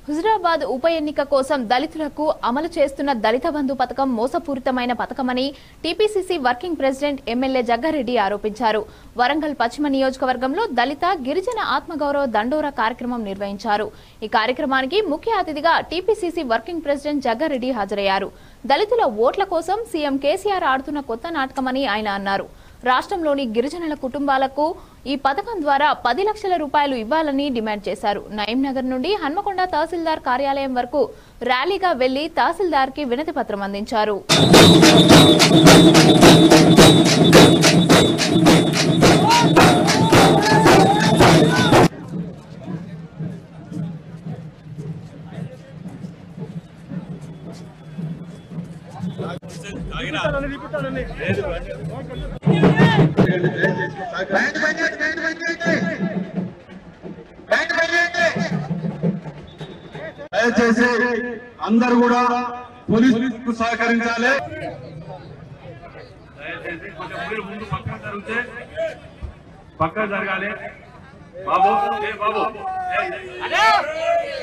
హుజురాబాద్ ఉప ఎన్నిక కోసం దళితులకు అమలు చేస్తున్న దళిత బంధు పథకం మోసపూరితమైన పథకమని TPCC working president MLA Jagga Reddy ఆరోపించారు వరంగల్ పశ్చిమ నియోజకవర్గంలో దళిత గిరిజన ఆత్మగౌరవ దండోరా కార్యక్రమం నిర్వహించారు ఈ కార్యక్రమానికి ముఖ్య అతిథిగా టీపీసీసీ వర్కింగ్ ప్రెసిడెంట్ జగ్గారెడ్డి హాజరయ్యారు దళితుల ఓట్ల కోసం సీఎం కేసీఆర్ ఆడుతున్న కొత్త నాటకమని ఆయన అన్నారు రాష్ట్రంలోని గిరిజనుల కుటుంబాలకు ఈ పథకం ద్వారా పది లక్షల రూపాయలు ఇవ్వాలని డిమాండ్ చేశారు నగర్ నుండి హన్మకొండ తహసీల్దార్ కార్యాలయం వరకు ర్యాలీగా వెళ్లి తహసీల్దార్ కి వినతి పత్రం అందించారు బ్యాండ్ బంద్ చేయండి, బ్యాండ్ బంద్ చేయండి. బ్యాండ్ బంద్ చేయండి. దయచేసి అందరూ కూడా పోలీసులకు సహకరించాలి దయచేసి కొంచెం మీరు ముందు పక్కన జరిగితే పక్కన జరగాలి బాబు ఏ బాబు ఏ, ఏ.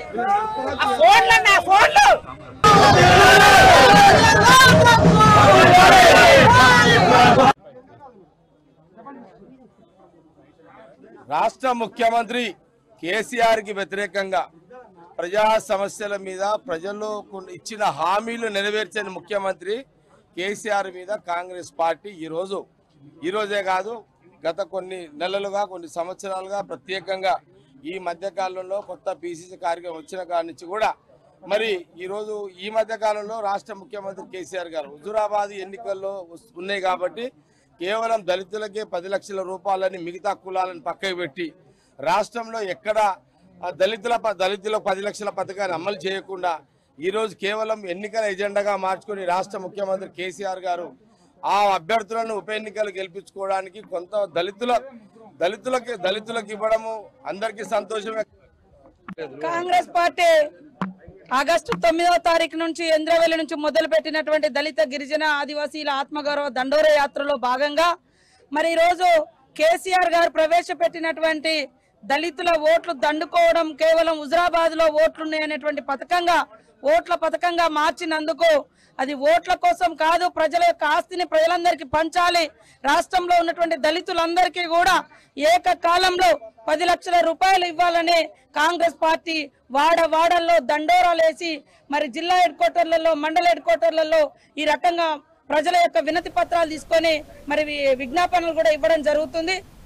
రాష్ట్ర ముఖ్యమంత్రి కేసీఆర్ కి వ్యతిరేకంగా ప్రజా సమస్యల మీద ప్రజలు కొన్ని ఇచ్చిన హామీలు నెరవేర్చని ముఖ్యమంత్రి కేసీఆర్ మీద కాంగ్రెస్ పార్టీ ఈరోజు ఈరోజే కాదు గత కొన్ని నెలలుగా కొన్ని సంవత్సరాలుగా ప్రత్యేకంగా ఈ మధ్య కాలంలో కొత్త పీసీసీ కార్యక్రమం వచ్చిన కాడి నుంచి కూడా మరి ఈరోజు ఈ మధ్య కాలంలో రాష్ట్ర ముఖ్యమంత్రి కేసీఆర్ గారు హుజురాబాద్ ఎన్నికల్లో వస్తు- ఉన్నాయి కాబట్టి కేవలం దళితులకే పది లక్షల రూపాయలని మిగతా కులాలను పక్కకు పెట్టి రాష్ట్రంలో ఎక్కడ ఆ దళితుల ప- దళితులకు పది లక్షల పథకాన్ని అమలు చేయకుండా ఈరోజు కేవలం ఎన్నికల ఎజెండాగా మార్చుకొని రాష్ట్ర ముఖ్యమంత్రి కేసీఆర్ గారు ఆ అభ్యర్థులను ఉప ఎన్నికలు గెలిపించుకోవడానికి కొంత దళితుల దళితులకి దళితులకు ఇవ్వడము అందరికీ సంతోషమే కాంగ్రెస్ పార్టీ ఆగస్టు తొమ్మిదవ తారీఖు నుంచి ఇంద్రవెల్లి నుంచి మొదలు పెట్టినటువంటి దళిత గిరిజన ఆదివాసీల ఆత్మగౌరవ దండోర యాత్రలో భాగంగా మరి ఈరోజు కేసీఆర్ గారు ప్రవేశపెట్టినటువంటి దళితుల ఓట్లు దండుకోవడం కేవలం హుజరాబాద్ లో ఓట్లున్నాయి అనేటువంటి పథకంగా ఓట్ల పథకంగా మార్చినందుకు అది ఓట్ల కోసం కాదు ప్రజల యొక్క ఆస్తిని ప్రజలందరికీ పంచాలి రాష్ట్రంలో ఉన్నటువంటి దళితులందరికీ కూడా ఏకకాలంలో పది లక్షల రూపాయలు ఇవ్వాలని కాంగ్రెస్ పార్టీ వాడ వాడల్లో దండోరాలేసి మరి జిల్లా హెడ్ క్వార్టర్లలో మండల హెడ్ క్వార్టర్లలో ఈ రకంగా ప్రజల యొక్క వినతి పత్రాలు తీసుకొని మరి వి- విజ్ఞాపనలు కూడా ఇవ్వడం జరుగుతుంది